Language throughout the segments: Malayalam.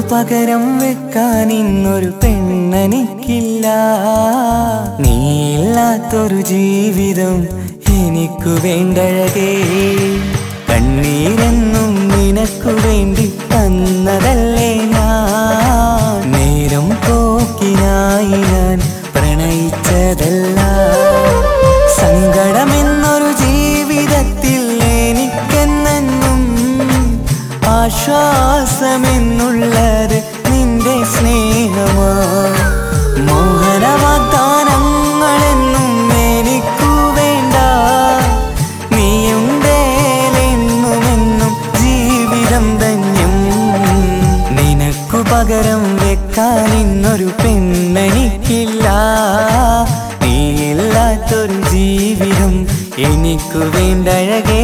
പകരം വെക്കാൻ ഇന്നൊരു പെണ്ണെനിക്കില്ല നീയില്ലാത്തൊരു ജീവിതം എനിക്കു വേണ്ടഴകേ കണ്ണീരെന്നും നിനക്കു വേണ്ടി തന്നതല്ലേ ഞാൻ നേരം പോക്കിനായി ഞാൻ പ്രണയിച്ചതല്ല സങ്കടമെന്നൊരു ജീവിതത്തിൽ എനിക്കെന്നെന്നും ആശ്വാസമെന്നുള്ളത് നിന്റെ സ്നേഹമാ മോഹന വാഗ്ദാനങ്ങളെന്നും എനിക്കു വേണ്ട നീയുണ്ടേലെന്നുമെന്നും ജീവിതം ധന്യം നിനക്കു പകരം വെക്കാൻ ഇന്നൊരു പെണ്ണെനിക്കില്ല നീയില്ലാത്തൊരു ജീവിതം എനിക്കു വേണ്ടഴകേ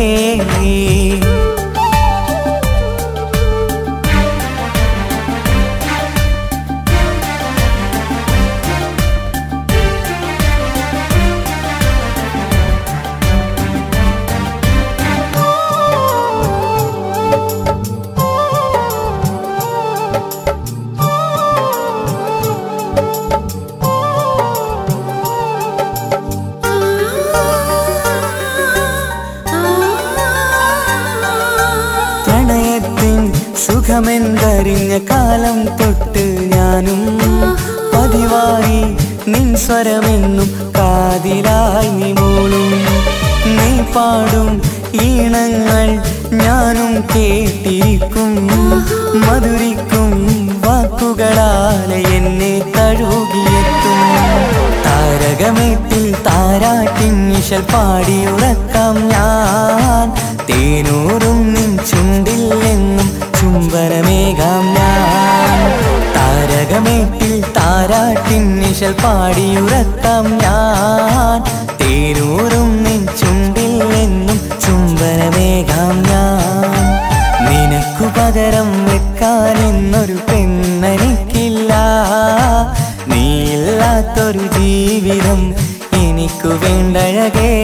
പ്രണയത്തിൻ സുഖമെന്തറിഞ്ഞ കാലം തൊട്ട് ഞാനും പതിവായി നിൻ സ്വരമെന്നും കാതിലായി നീ മൂളും നീ പാടും ഈണങ്ങൾ ഞാനും കേട്ടിരിക്കും മധുരിക്കും വാക്കുകളാലെ എന്നെ തഴുകിയെത്തും താരകമേട്ടിൽ താരാട്ടിൻ നിശൽ പാടിയുറക്കാം ഞാൻ തേനൂറും നിൻ ചുണ്ടിൽ എന്നും ചുംബനമേകാം ഞാൻ താരകമേട്ടിൽ താരാട്ടിൻ നിശൽ പാടിയുറക്കാം ഞാൻ തേനൂറും നിൻ ചുണ്ടിൽ എന്നും ചുംബനമേകാം ഞാൻ നിനക്കു പകരം വെക്കാൻ എന്നൊരു പെണ്ണെനിക്കില്ല നീയില്ലാത്തൊരു ജീവിതം എനിക്കു വേണ്ടഴകേ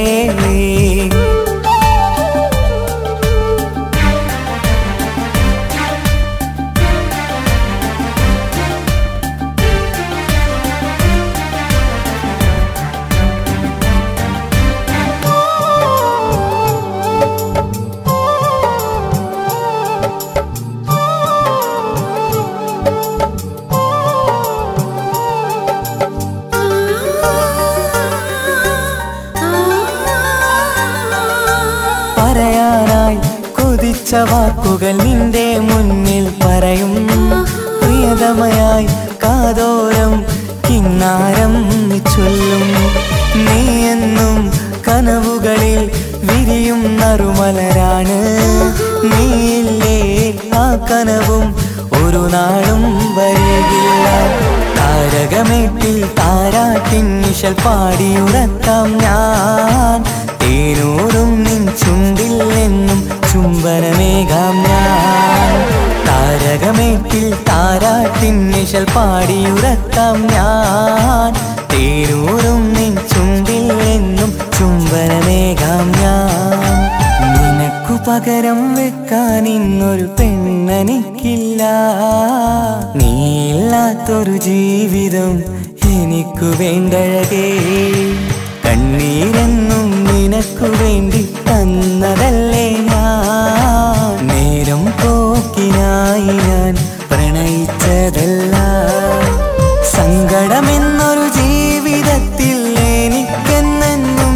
പറയാനായി കൊതിച്ച വാക്കുകൾ നിന്റെ മുന്നിൽ പറയും പ്രിയതമയായി കാതോരം കിന്നാരം ചൊല്ലും നീ എന്നും കനവുകളിൽ വിരിയും നറുമലരാണ് നീയില്ലേ ആ കനവും ഒരു നാളും വരികില്ല താരകമേട്ടിൽ താരാട്ടിൻ നിശൽ പാടിയുറക്കാം ഞാൻ തേനൂറും നിൻ ചുണ്ടിൽ എന്നും ചുംബനമേകാം ഞാൻ താരകമേട്ടിൽ താരാട്ടിൻ നിശൽ പാടിയുറക്കാം ഞാൻ തേനൂറും നിൻ ചുണ്ടിൽ എന്നും ചുംബനമേകാം ഞാൻ നിനക്കു പകരം വെക്കാൻ ഇന്നൊരു പെണ്ണെനിക്കില്ല നീയില്ലാത്തൊരു ജീവിതം എനിക്കു വേണ്ടഴകേ കണ്ണീരെന്നും നിനക്കു വേണ്ടി തന്നതല്ലേ ഞാൻ നേരം പോക്കിനായി ഞാൻ പ്രണയിച്ചതല്ല സങ്കടമെന്നൊരു ജീവിതത്തിൽ എനിക്കെന്നെന്നും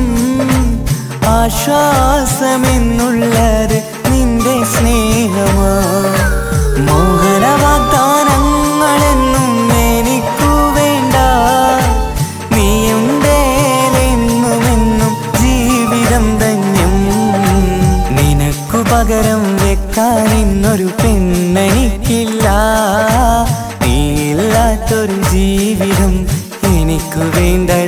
ആശ്വാസമെന്നുള്ളത് നിന്റെ സ്നേഹമാ മോഹന വാഗ്ദാനങ്ങളെന്നും എനിക്കു വേണ്ട നീയുണ്ടേലെന്നുമെന്നും ജീവിതം ധന്യം നിനക്കു പകരം വെക്കാൻ ഇന്നൊരു പെണ്ണെനിക്കില്ല നീയില്ലാത്തൊരു ജീവിതം എനിക്കു വേണ്ട